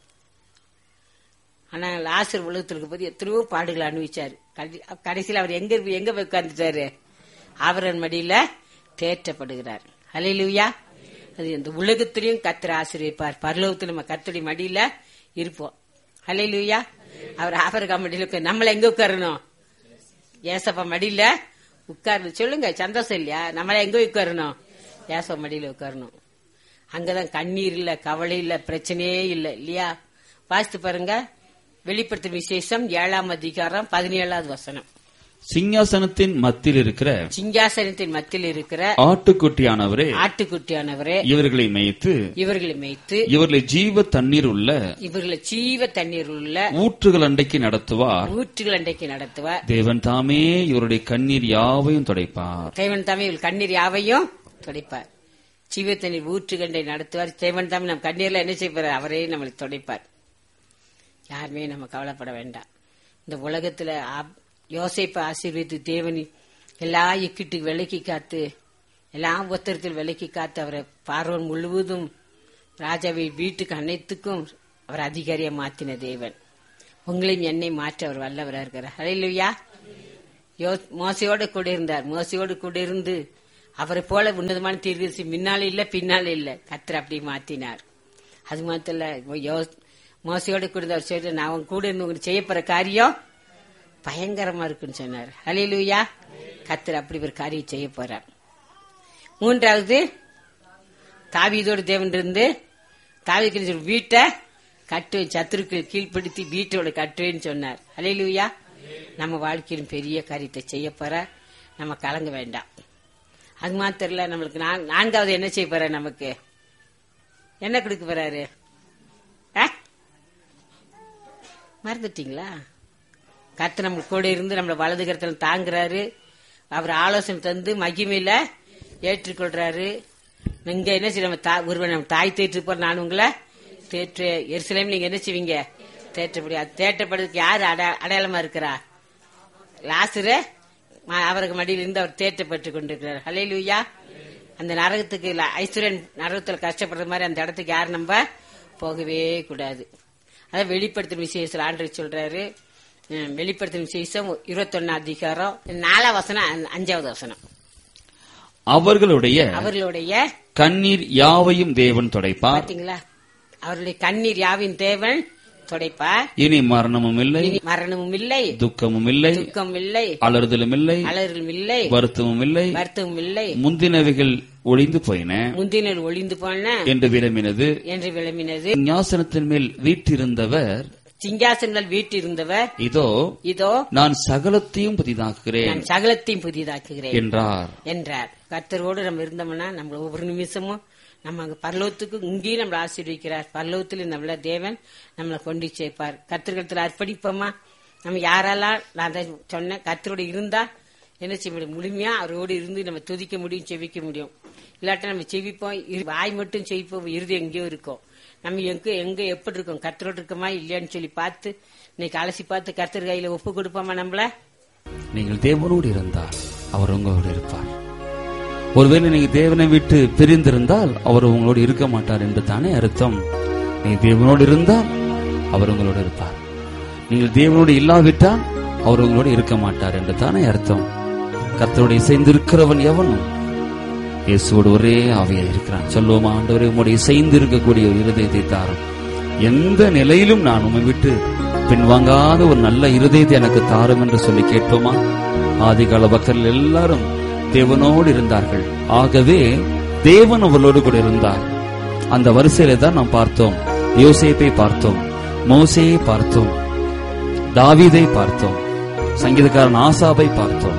ஆனா லாசர் உலகத்திற்கு போது எத்தனையோ பாடுகளை அனுபவிச்சாரு கடைசி- கடைசியில் அவர் எங்க எங்க போய் உட்கார்ந்துட்டாரு ஆவரன் மடியில தேற்றப்படுகிறார் ஹalleluya அது இந்த உலகத்திலையும் கத்திர ஆசிரியப்பார் பரலோகத்துல நம்ம கத்தடி மடியில இருப்போம் ஹalleluya அவர் ஆபரகா மடியில உட்கார் நம்மள எங்க உட்காரணும் ஏசப்பா மடியில உட்கார்ந்து சொல்லுங்க சந்தோஷம் இல்லையா நம்மள எங்க உட்காரணும் ஏசப்பா மடியில உட்காரணும் அங்கதான் கண்ணீர் இல்ல கவலை இல்ல பிரச்சனையே இல்ல இல்லையா வாசித்து பாருங்க வெளிப்படுத்தும் விசேஷம் ஏழாம் அதிகாரம் பதினேழாவது வசனம் சிங்காசனத்தின் மத்தியில் இருக்கிற சிங்காசனத்தின் மத்தியில் இருக்கிற ஆட்டுக்குட்டியானவரே ஆட்டுக்குட்டியானவரே இவர்களை மேய்த்து இவர்களை மேய்த்து இவர்களை ஜீவ தண்ணீர் உள்ள இவர்களை ஜீவ தண்ணீர் உள்ள ஊற்றுகள் அண்டைக்கு நடத்துவார் ஊற்றுகள் அண்டைக்கு நடத்துவார் தேவன் தாமே இவருடைய கண்ணீர் யாவையும் துடைப்பார் தேவன் தாமே இவள் கண்ணீர் யாவையும் துடைப்பார் ஜீவ தண்ணீர் ஊற்றுகண்டை நடத்துவார் தேவன் தாமே நம் கண்ணீர்ல என்ன செய்வார் அவரே நம்மளை துடைப்பார் யாருமே நம்ம கவலைப்பட வேண்டாம் இந்த உலகத்துல ஆப்- யோசேப்பை ஆசீர்வதித்து தேவனி எல்லா இக்கிட்டு விலக்கி காத்து எல்லா உத்தரத்தில் விலக்கி காத்து அவரை பார்வன் முழுவதும் ராஜாவை வீட்டுக்கு அனைத்துக்கும் அவர் அதிகாரியா மாத்தின தேவன் உங்களையும் என்னை மாற்ற அவர் வல்லவரா இருக்கிறார் ஹalleluya யோ மோசையோடு கூட இருந்தார் மோசையோடு கூட இருந்து அவரை போல உன்னதமான தீர்க்கதரிசி முன்னால இல்ல பின்னால இல்ல கத்தர் அப்படி மாத்தினார் அது மாத்திரம் இல்ல, யோ மோசையோடு கூட இருந்தவர் சொல்லிட்டு நான் அவன் கூட இருந்து உங்களுக்கு செய்ய போற காரியம் பயங்கரமா இருக்குன்னு சொன்னார் ஹalleluya கத்தர் அப்படி ஒரு காரியம் செய்ய போறார் மூன்றாவது தாவீதோடு தேவன் இருந்து தாவீதுக்கு சொல்லி, வீட்டை கட்டு சத்துருக்கு கீழ்ப்படுத்தி வீட்டோட கட்டுவேன்னு சொன்னார் அலையிலுயா நம்ம வாழ்க்கையின் பெரிய காரியத்தை செய்ய போற நம்ம கலங்க வேண்டாம் அது மாத்திரம் இல்ல நம்மளுக்கு நான்- நான்காவது என்ன செய்ய போற நமக்கு என்ன கொடுக்க போறாரு ஆ? மறந்துட்டீங்களா கர்த்தர் நம்ம கூட இருந்து நம்மள வலது கரத்துல தாங்குறாரு அவர் ஆலோசனை தந்து மகிமையில ஏற்றுக்கொள்றாரு நீங்க என்ன செய்ய நம்ம தா- ஒருவன் நம்ம தாய் தேற்று போற நான் உங்களை தேற்று எருசலேம் நீங்க என்ன செய்வீங்க தேற்ற முடியாது தேற்றப்படுறதுக்கு யாரு அட- அடையாளமா இருக்கிறா லாசரு ம- அவருக்கு மடியில் இருந்து அவர் தேற்றப்பட்டு கொண்டிருக்கிறார் ஹalleluya அந்த நரகத்துக்கு ல- ஐஸ்வர்யன் நரகத்துல கஷ்டப்படுற மாதிரி அந்த இடத்துக்கு யார் நம்ம போகவே கூடாது அதான் வெளிப்படுத்தும் விசேஷத்தில் ஆண்டு சொல்றாரு உம், வெளிப்படுத்தும் விசேஷம் இருபத்தொன்னு அதிகாரம் நாலாம் வசனம் அ- அஞ்சாவது வசனம் அவர்களுடைய அவர்களுடைய கண்ணீர் யாவையும் தேவன் துடைப்பார் பாத்தீங்களா அவர்களுடைய கண்ணீர் யாவின் தேவன் துடைப்பார் இனி மரணமும் இல்லை இனி மரணமும் இல்லை துக்கமும் இல்லை துக்கம் இல்லை அலறுதலும் இல்லை அலறும் இல்லை வருத்தமும் இல்லை வருத்தமும் இல்லை முந்தினவைகள் ஒளிந்து போயின முந்தினர் ஒளிந்து போன என்று விளம்பினது என்று விளம்பினது ஞாசனத்தின் மேல் வீற்றிருந்தவர் சிங்காசனங்கள் வீட்டிருந்தவர் இதோ இதோ நான் சகலத்தையும் புதிதாக்குகிறேன் நான் சகலத்தையும் புதிதாக்குகிறேன் என்றார் என்றார் கர்த்தரோடு நம்ம இருந்தோம்னா நம்ம ஒவ்வொரு நிமிஷமும் நம்ம அங்க பரலோகத்துக்கு இங்கேயும் நம்மளை ஆசீர்வதிக்கிறார் பரலோகத்தில் நம்மள தேவன் நம்மளை கொண்டு சேர்ப்பார் கத்திரிக்கத்தில் அர்ப்பணிப்போமா நம்ம யாரெல்லாம் நான் தான் சொன்னேன் கர்த்தரோடு இருந்தா என்ன செய்ய முடியும் முழுமையா அவரோடு இருந்து நம்ம துதிக்க முடியும் செவிக்க முடியும் இல்லாட்டா நம்ம செவிப்போம் இரு- வாய் மட்டும் செவிப்போம் இறுதி எங்கேயோ இருக்கும் நம்ம எங்க எங்க எப்படி இருக்கோம் கர்த்தரோடு இருக்கோமா இல்லையான்னு சொல்லி பார்த்து இன்னைக்கு அலசி பார்த்து கர்த்தர் கையில ஒப்பு கொடுப்போமா நம்மள நீங்கள் தேவனோடு இருந்தால் அவர் உங்களோடு இருப்பார் ஒருவேளை நீங்க தேவனை விட்டு பிரிந்திருந்தால் அவர் உங்களோடு இருக்க மாட்டார் என்று தானே அர்த்தம் நீங்க தேவனோடு இருந்தால் அவர் உங்களோடு இருப்பார் நீங்கள் தேவனோடு இல்லாவிட்டால் அவர் உங்களோடு இருக்க மாட்டார் என்று தானே அர்த்தம் கர்த்தரோடு இசைந்திருக்கிறவன் எவனும் இயேசுவோடு ஒரே ஆவியா இருக்கிறான் சொல்லுவோமா ஆண்டவரே உங்களுடைய இசைந்து இருக்கக்கூடிய ஒரு இருதயத்தை தாரும் எந்த நிலையிலும் நான் உம்மை விட்டு பின்வாங்காத ஒரு நல்ல இருதயத்தை எனக்கு தாரும் என்று சொல்லி கேட்போமா ஆதிகால பக்தர்கள் எல்லாரும் தேவனோடு இருந்தார்கள் ஆகவே தேவன் அவர்களோடு கூட இருந்தார் அந்த வரிசையில தான் நாம் பார்த்தோம் யோசேப்பை பார்த்தோம் மோசேயை பார்த்தோம் தாவீதை பார்த்தோம் சங்கீதக்காரன் ஆசாபை பார்த்தோம்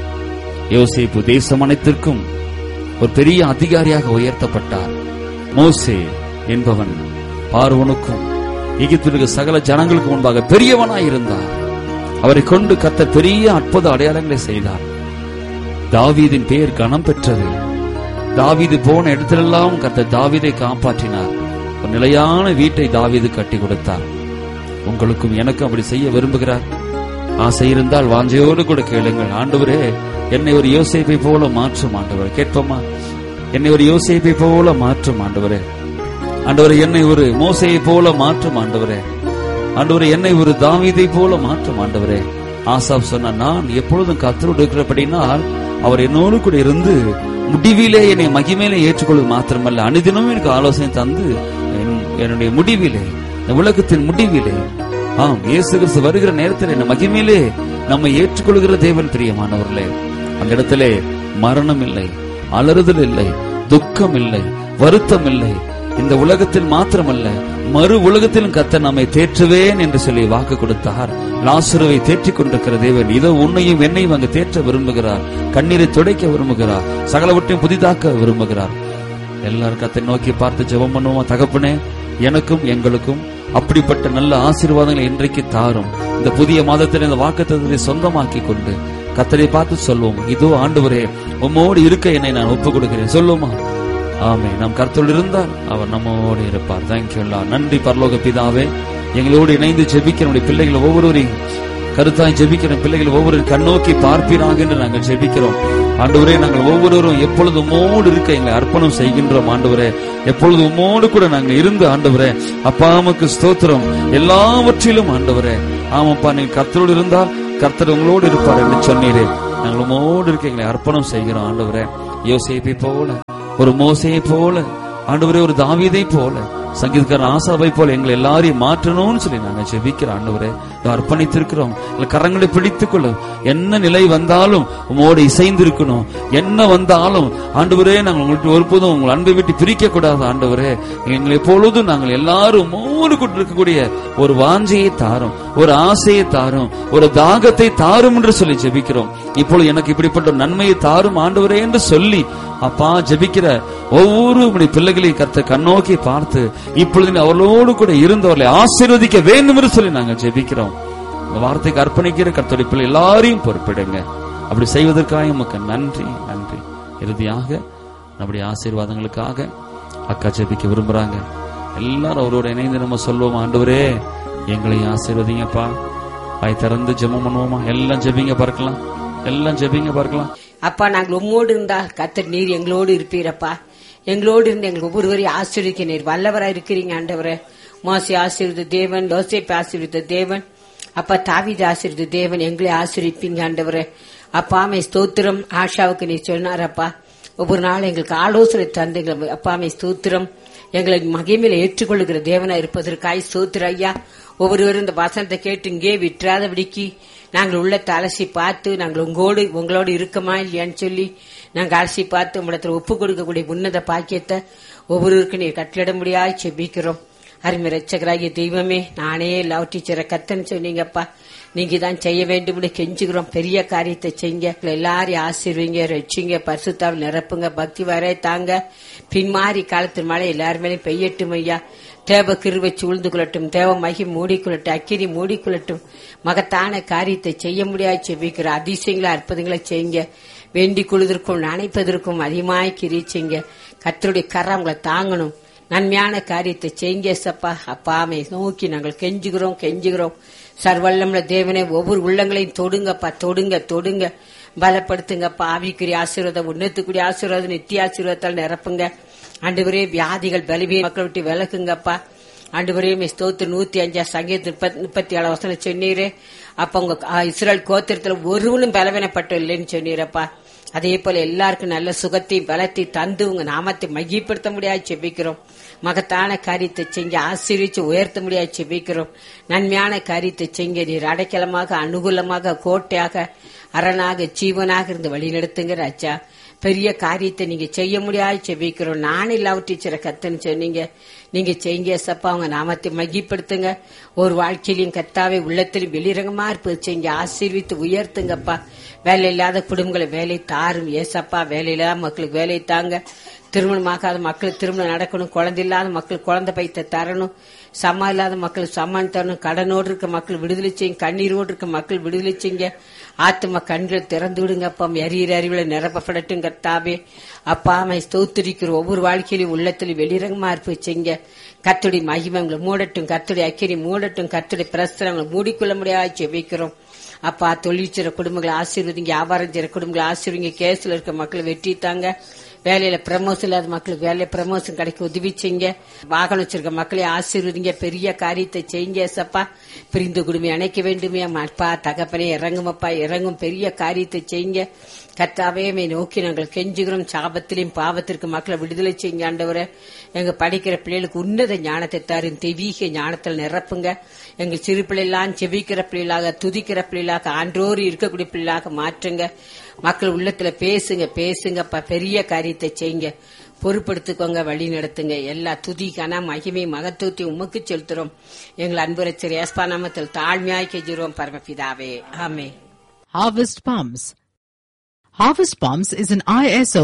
யோசேப்பு தேசம் அனைத்திற்கும் ஒரு பெரிய அதிகாரியாக உயர்த்தப்பட்டார் மோசே என்பவன் பார்வனுக்கும் எகிப்திற்கு சகல ஜனங்களுக்கு முன்பாக பெரியவனாய் இருந்தார் அவரை கொண்டு கத்த பெரிய அற்புத அடையாளங்களை செய்தார் தாவீதின் பெயர் கனம் பெற்றது தாவீது போன இடத்திலெல்லாம் கத்த தாவீதை காப்பாற்றினார் ஒரு நிலையான வீட்டை தாவீது கட்டி கொடுத்தார் உங்களுக்கும் எனக்கும் அப்படி செய்ய விரும்புகிறார் ஆசை இருந்தால் வாஞ்சையோடு கூட கேளுங்கள் ஆண்டவரே என்னை ஒரு யோசேப்பை போல மாற்றும் ஆண்டவரே கேட்போமா என்னை ஒரு யோசேப்பை போல மாற்றும் ஆண்டவரே ஆண்டவரே என்னை ஒரு மோசையை போல மாற்றும் ஆண்டவரே ஆண்டவரே என்னை ஒரு தாவீதை போல மாற்றும் ஆண்டவரே ஆசாப் சொன்ன நான் எப்பொழுதும் கத்தரோடு இருக்கிறபடினால் அவர் என்னோடு கூட இருந்து முடிவிலே என்னை மகிமையிலே ஏற்றுக்கொள்வது மாத்திரமல்ல அனுதினமும் எனக்கு ஆலோசனை தந்து என்- என்னுடைய முடிவிலே இந்த உலகத்தின் முடிவிலே ஆம் இயேசு கிறிஸ்து வருகிற நேரத்தில் என்ன மகிமையிலே நம்மை ஏற்றுக்கொள்கிற தேவன் பிரியமானவர்களே அந்த இடத்திலே மரணம் இல்லை அலறுதல் இல்லை துக்கம் இல்லை வருத்தம் இல்லை இந்த உலகத்தில் மாத்திரமல்ல மறு உலகத்திலும் கத்த நம்மை தேற்றுவேன் என்று சொல்லி வாக்கு கொடுத்தார் லாசுருவை தேற்றிக் கொண்டிருக்கிற தேவன் இதோ உன்னையும் என்னையும் அங்கு தேற்ற விரும்புகிறார் கண்ணீரை துடைக்க விரும்புகிறார் சகலவற்றையும் புதிதாக்க விரும்புகிறார் எல்லாரும் கத்தை நோக்கி பார்த்து ஜெபம் பண்ணுவோமா தகப்பனே எனக்கும் எங்களுக்கும் அப்படிப்பட்ட நல்ல ஆசீர்வாதங்களை இன்றைக்கு தாரும் இந்த புதிய மாதத்தில் இந்த வாக்குத்தத்தை சொந்தமாக்கி கொண்டு கத்தரை பார்த்து சொல்வோம் இதோ ஆண்டவரே உம்மோடு இருக்க என்னை நான் ஒப்புக் கொடுக்கிறேன் சொல்லுமா ஆமே நம் கருத்தோடு இருந்தால் அவர் நம்மோடு இருப்பார் தேங்க்யூ நன்றி பரலோக பிதாவே எங்களோடு இணைந்து ஜெபிக்கிற நம்முடைய பிள்ளைகள் ஒவ்வொருவரையும் கருத்தாய் ஜெபிக்கிற பிள்ளைகள் ஒவ்வொரு கண்ணோக்கி பார்ப்பீராக என்று நாங்கள் ஜெபிக்கிறோம் ஆண்டவரே நாங்கள் ஒவ்வொருவரும் எப்பொழுது உமோடு இருக்க எங்களை அர்ப்பணம் செய்கின்றோம் ஆண்டவரே எப்பொழுது உமோடு கூட நாங்கள் இருந்து ஆண்டவரே அப்பா உமக்கு ஸ்தோத்திரம் எல்லாவற்றிலும் ஆண்டவரே ஆமாப்பா நீங்க கர்த்தரோடு இருந்தால் கர்த்தர் உங்களோடு இருப்பார் என்று சொன்னீரே நாங்கள் உமோடு இருக்க எங்களை அர்ப்பணம் செய்கிறோம் ஆண்டவரே யோசேப்பை போல ஒரு மோசையை போல ஆண்டவரே ஒரு தாவீதை போல சங்கீதக்காரன் ஆசாவை போல எங்களை எல்லாரையும் மாற்றணும்னு சொல்லி நாங்க ஜெபிக்கிறோம் ஆண்டவரே இதோ அர்ப்பணித்திருக்கிறோம் எங்கள் கரங்களை பிடித்துக் கொள்ளும் என்ன நிலை வந்தாலும் உமோடு இசைந்து இருக்கணும் என்ன வந்தாலும் ஆண்டவரே நாங்கள் உங்கள்கிட்ட ஒருபோதும் உங்கள் அன்பை விட்டு பிரிக்க கூடாது ஆண்டவரே எங்களை எப்பொழுதும் நாங்கள் எல்லாரும் உமோடு கொண்டு இருக்கக்கூடிய ஒரு வாஞ்சையை தாரும் ஒரு ஆசையை தாரும் ஒரு தாகத்தை தாரும் என்று சொல்லி ஜெபிக்கிறோம் இப்பொழுது எனக்கு இப்படிப்பட்ட ஒரு நன்மையை தாரும் ஆண்டவரே என்று சொல்லி அப்பா ஜெபிக்கிற ஒவ்வொரு உம்முடைய பிள்ளைகளை கத்த கண்ணோக்கி பார்த்து இப்பொழுது நீ அவர்களோடு கூட இருந்தவர்களை ஆசீர்வதிக்க வேண்டும் என்று சொல்லி நாங்கள் ஜெபிக்கிறோம் இந்த வார்த்தைக்கு அர்ப்பணிக்கிற கர்த்தருடைய பிள்ளை எல்லாரையும் பொறுப்பிடுங்க அப்படி செய்வதற்காக உமக்கு நன்றி நன்றி இறுதியாக நம்முடைய ஆசீர்வாதங்களுக்காக அக்கா ஜெபிக்க விரும்புறாங்க எல்லாரும் அவரோட இணைந்து நம்ம சொல்வோம் ஆண்டவரே எங்களையும் ஆசீர்வதிங்கப்பா வாய் திறந்து ஜெபம் பண்ணுவோமா எல்லாம் ஜெபிங்க பார்க்கலாம் எல்லாம் ஜெபிங்க பார்க்கலாம் அப்பா நாங்கள் உம்மோடு இருந்தா கத்தர் நீர் எங்களோடு இருப்பீரப்பா எங்களோடு இருந்து எங்களுக்கு ஒவ்வொருவரையும் ஆசீர்வதிக்க நீர் வல்லவரா இருக்கிறீங்க ஆண்டவரே மோசி ஆசீர்வத தேவன் யோசேப்பு ஆசீர்வத தேவன் அப்பா தாவீது ஆசீர்வத தேவன் எங்களை ஆசீர்விப்பீங்க ஆண்டவரே அப்பா மே ஸ்தோத்திரம் ஆஷாவுக்கு நீ சொன்னாரப்பா ஒவ்வொரு நாளும் எங்களுக்கு ஆலோசனை தந்து எங்களை அப்பாமை ஸ்தோத்திரம் எங்களை மகிமையில ஏற்றுக்கொள்ளுகிற தேவனா இருப்பதற்காய் ஸ்தோத்திர ஐயா ஒவ்வொருவரும் இந்த வசனத்தை கேட்டு இங்கே விட்டுறாதபடிக்கு நாங்கள் உள்ள அலசி பார்த்து நாங்கள் உங்களோடு உங்களோடு இருக்கமா இல்லையான்னு சொல்லி நாங்கள் அலசி பார்த்து உங்களிடத்துல ஒப்பு கொடுக்கக்கூடிய உன்னத பாக்கியத்தை ஒவ்வொருவருக்கும் நீர் கட்டளிட முடியாது செபிக்கிறோம் அருமை ரட்சகராகிய தெய்வமே நானே லவ் டீச்சரை கத்தன்னு சொன்னீங்கப்பா நீங்க தான் செய்ய வேண்டும் கெஞ்சுகிறோம் பெரிய காரியத்தை செய்யுங்க எல்லாரையும் ஆசீர்வீங்க ரட்சிங்க பரிசுத்தாவில் நிரப்புங்க பக்தி வரை தாங்க பின்மாறி காலத்து மழை எல்லாருமேலையும் பெய்யட்டும் ஐயா தேவ கிருவை சூழ்ந்து கொள்ளட்டும் தேவ மகி மூடிக்கொள்ளட்டும் அக்கினி மூடிக்கொள்ளட்டும் மகத்தான காரியத்தை செய்ய முடியாது செபிக்கிற அதிசயங்களை அற்புதங்களை செய்யுங்க வேண்டிக் கொள்வதற்கும் நினைப்பதற்கும் அதிகமாய் கிரீச்சிங்க கத்தருடைய கரை உங்களை தாங்கணும் நன்மையான காரியத்தை செய்யுங்க சப்பா அப்பாமை நோக்கி நாங்கள் கெஞ்சுகிறோம் கெஞ்சுகிறோம் சர்வல்லம்ல தேவனை ஒவ்வொரு உள்ளங்களையும் தொடுங்கப்பா தொடுங்க தொடுங்க பலப்படுத்துங்கப்பா ஆவிக்குரிய ஆசீர்வாதம் உன்னத்துக்குரிய ஆசீர்வாதம் நித்திய ஆசீர்வாதத்தால் நிரப்புங்க ஆண்டவரே வியாதிகள் பலவீன மக்கள் விட்டு விலக்குங்கப்பா ஆண்டவரே ஸ்தோத்து நூத்தி அஞ்சா சங்கீத முப்பத்தி ஏழு வசனம் சொன்னீரே அப்ப உங்க ஆ, இஸ்ரேல் கோத்திரத்துல ஒருவனும் பலவீனப்பட்டு இல்லைன்னு சொன்னீரப்பா அதே போல எல்லாருக்கும் நல்ல சுகத்தையும் பலத்தையும் தந்து உங்க நாமத்தை மையப்படுத்த முடியாது செபிக்கிறோம் மகத்தான காரியத்தை செஞ்சு ஆசீர்விச்சு உயர்த்த முடியாது செபிக்கிறோம் நன்மையான காரியத்தை செஞ்ச நீர் அடைக்கலமாக அனுகூலமாக கோட்டையாக அரணாக ஜீவனாக இருந்து வழி நடத்துங்க ராஜா பெரிய காரியத்தை நீங்க செய்ய முடியாது செபிக்கிறோம் நானே லவ் டீச்சரை கத்துன்னு சொன்னீங்க நீங்க செய்யுங்க சப்பா அவங்க நாமத்தை மகிப்படுத்துங்க ஒரு வாழ்க்கையிலையும் கத்தாவே உள்ளத்திலும் வெளிரங்கமா இருப்பது செய்யுங்க ஆசீர்வித்து உயர்த்துங்கப்பா வேலை இல்லாத குடும்பங்களை வேலை தாரும் ஏசப்பா வேலை இல்லாத மக்களுக்கு வேலை தாங்க திருமணமாகாத மக்களுக்கு திருமணம் நடக்கணும் குழந்தை இல்லாத மக்களுக்கு குழந்தை பைத்த தரணும் சம்மா இல்லாத மக்களுக்கு சம்மான் தரணும் கடனோடு இருக்க மக்கள் விடுதலை செய்யுங்க கண்ணீரோடு இருக்க மக்கள் விடுதலை செய்யுங்க ஆத்ம கண்கள் திறந்து விடுங்க அப்பா எரியிற அறிவுல நிரப்பப்படட்டும் கர்த்தாவே அப்பா அம்மை ஸ்தோத்திரிக்கிற ஒவ்வொரு வாழ்க்கையிலும் உள்ளத்திலும் வெளிரங்கமா இருப்பு செய்யுங்க கத்துடைய மகிமை உங்களை மூடட்டும் கத்துடைய அக்கிரி மூடட்டும் கத்துடைய பிரஸ்தரங்களை மூடிக்கொள்ள முடியாது ஜெபிக்கிறோம் அப்பா தொழில் செய்ற குடும்பங்களை ஆசீர்வதிங்க வியாபாரம் செய்ற குடும்பங்களை ஆசீர்வதிங்க கேஸ்ல இருக்க மக்களை வெற்றி தாங்க வேலையில ப்ரமோஷன் இல்லாத மக்களுக்கு வேலையில ப்ரமோஷன் கிடைக்க உதவி செய்யுங்க வாகனம் வச்சிருக்க மக்களை ஆசீர்வதிங்க பெரிய காரியத்தை செய்யுங்க சப்பா பிரிந்து குடும்பம் அணைக்க வேண்டுமே அப்பா தகப்பனே இறங்குமப்பா இறங்கும் பெரிய காரியத்தை செய்யுங்க கத்தாவே மை நோக்கி நாங்கள் கெஞ்சுகிறோம் சாபத்திலையும் பாவத்திற்கு மக்களை விடுதலை செய்யுங்க ஆண்டவரே எங்க படிக்கிற பிள்ளைகளுக்கு உன்னத ஞானத்தை தரும் தெய்வீக ஞானத்தில் நிரப்புங்க எங்கள் சிறு பிள்ளைலாம் செபிக்கிற பிள்ளைகளாக துதிக்கிற பிள்ளைகளாக ஆன்றோடு இருக்கக்கூடிய பிள்ளைகளாக மாற்றுங்க மக்கள் உள்ளத்துல பேசுங்க பேசுங்கப்பா பெரிய காரியத்தை செய்யுங்க பொறுப்படுத்திக்கோங்க வழி நடத்துங்க எல்லா துதி கன மகிமை மகத்துவத்தையும் உமக்கு செலுத்துறோம் எங்கள் அன்புரச்சர் ஏஸ்பா நாமத்தில் தாழ்மையாய் கெஞ்சுறோம் பரமபிதாவே ஆமே Harvest Palms. Harvest Palms is an ISO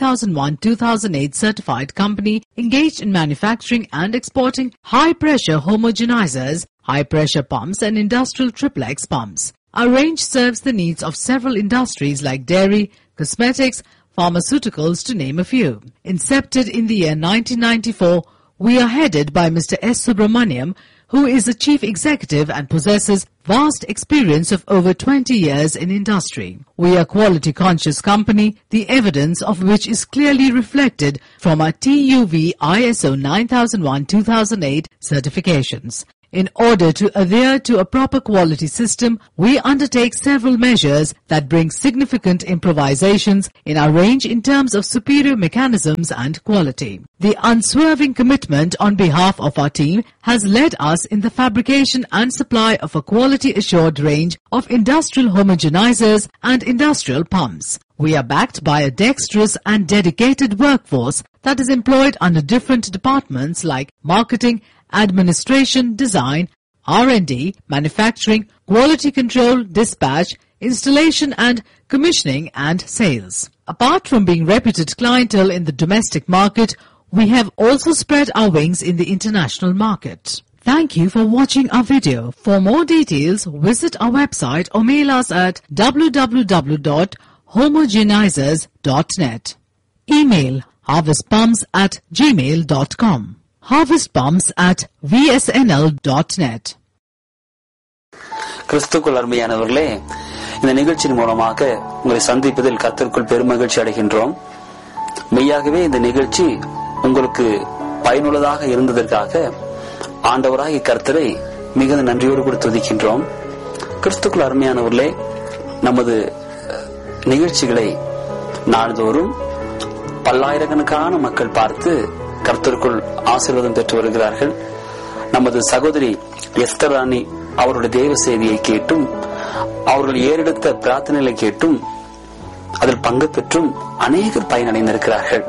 9001-2008 certified company engaged in manufacturing and exporting high-pressure homogenizers, high-pressure pumps and industrial triplex pumps. Our range serves the needs of several industries like dairy, cosmetics, pharmaceuticals to name a few. Incepted in the year 1994, we are headed by Mr. S. Subramaniam, who is the chief executive and possesses vast experience of over 20 years in industry. We are quality conscious company, the evidence of which is clearly reflected from our TUV ISO 9001-2008 certifications. In order to adhere to a proper quality system, we undertake several measures that bring significant improvisations in our range in terms of superior mechanisms and quality. The unswerving commitment on behalf of our team has led us in the fabrication and supply of a quality assured range of industrial homogenizers and industrial pumps. We are backed by a dexterous and dedicated workforce that is employed under different departments like marketing, administration, design, R&D, manufacturing, quality control, dispatch, installation and commissioning and sales. Apart from being reputed clientele in the domestic market, we have also spread our wings in the international market. Thank you for watching our video. For more details, visit our website or mail us at www.homogenizers.net. Email harvestpumps at gmail.com. Harvestpumps at vsnl.net. கிறிஸ்துக்குள் அருமையானவர்களே இந்த நிகழ்ச்சியின் மூலமாக உங்களை சந்திப்பதில் கர்த்தருக்குள் பெருமகிழ்ச்சி அடைகின்றோம் மெய்யாகவே இந்த நிகழ்ச்சி உங்களுக்கு பயனுள்ளதாக இருந்ததற்காக ஆண்டவராகிய கர்த்தரை மிகுந்த நன்றியோடு கூட துதிக்கின்றோம் கிறிஸ்துக்குள் அருமையானவர்களே நமது அஹ், நிகழ்ச்சிகளை நாள்தோறும் பல்லாயிரக்கணக்கான மக்கள் பார்த்து கர்த்தருக்குள் ஆசீர்வாதம் பெற்று வருகிறார்கள் நமது சகோதரி எஸ்தர் ராணி அவருடைய தேவ செய்தியை கேட்டும் அவர்கள் ஏறெடுத்த பிரார்த்தனைகளை கேட்டும் அதில் பங்கு பெற்றும் அநேகர் பயனடைந்திருக்கிறார்கள்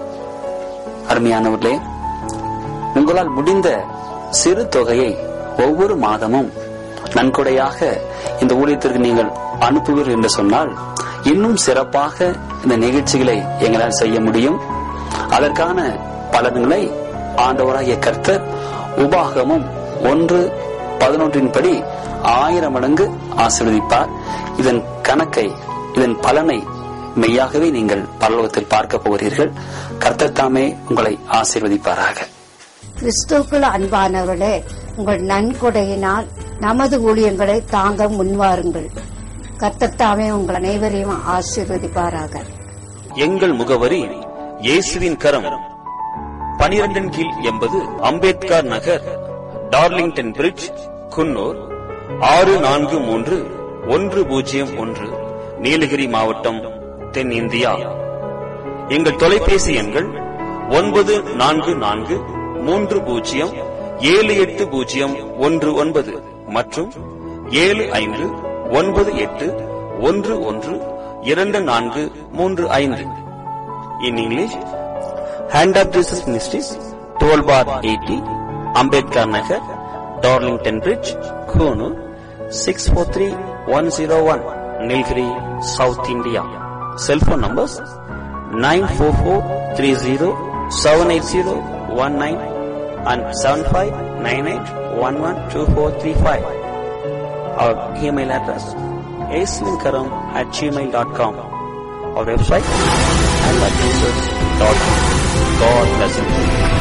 அருமையானவர்களே உங்களால் முடிந்த சிறு தொகையை ஒவ்வொரு மாதமும் நன்கொடையாக இந்த ஊழியத்திற்கு நீங்கள் அனுப்புவீர்கள் என்று சொன்னால் இன்னும் சிறப்பாக இந்த நிகழ்ச்சிகளை எங்களால் செய்ய முடியும் அதற்கான பலன்களை ஆண்டவராகிய கர்த்தர் உபாகமும் ஒன்று பதினொன்றின் படி ஆயிரம் மடங்கு ஆசீர்வதிப்பார் இதன் கணக்கை இதன் பலனை மெய்யாகவே நீங்கள் பரலோகத்தில் பார்க்க போகிறீர்கள் கர்த்தர் தாமே உங்களை ஆசீர்வதிப்பாராக கிறிஸ்துவுக்குள் அன்பானவர்களே உங்கள் நன்கொடையினால் நமது ஊழியங்களை தாங்க முன்வாருங்கள் கர்த்தத்தாமே உங்கள் அனைவரையும் ஆசீர்வதிப்பாராக எங்கள் முகவரி இயேசுவின் கரம் பனிரெண்டின் கீழ் எண்பது அம்பேத்கர் நகர் டார்லிங்டன் பிரிட்ஜ் குன்னூர் ஆறு நான்கு மூன்று ஒன்று பூஜ்ஜியம் ஒன்று நீலகிரி மாவட்டம் தென்னிந்தியா எங்கள் தொலைபேசி எண்கள் ஒன்பது நான்கு நான்கு மூன்று பூஜ்ஜியம் ஏழு எட்டு பூஜ்ஜியம் ஒன்று ஒன்பது மற்றும் ஏழு ஐந்து ஒன்பது எட்டு ஒன்று ஒன்று இரண்டு நான்கு மூன்று ஐந்து in English hand of Jesus ministries twelve bar eighty Ambedkar Nagar Darlington bridge Coonoor six four three one zero one Nilgiri south India cellphone numbers nine four four three zero seven eight zero one nine and seven five nine eight one one two four three five our email address aswinkaram at gmail.com our website and God bless you.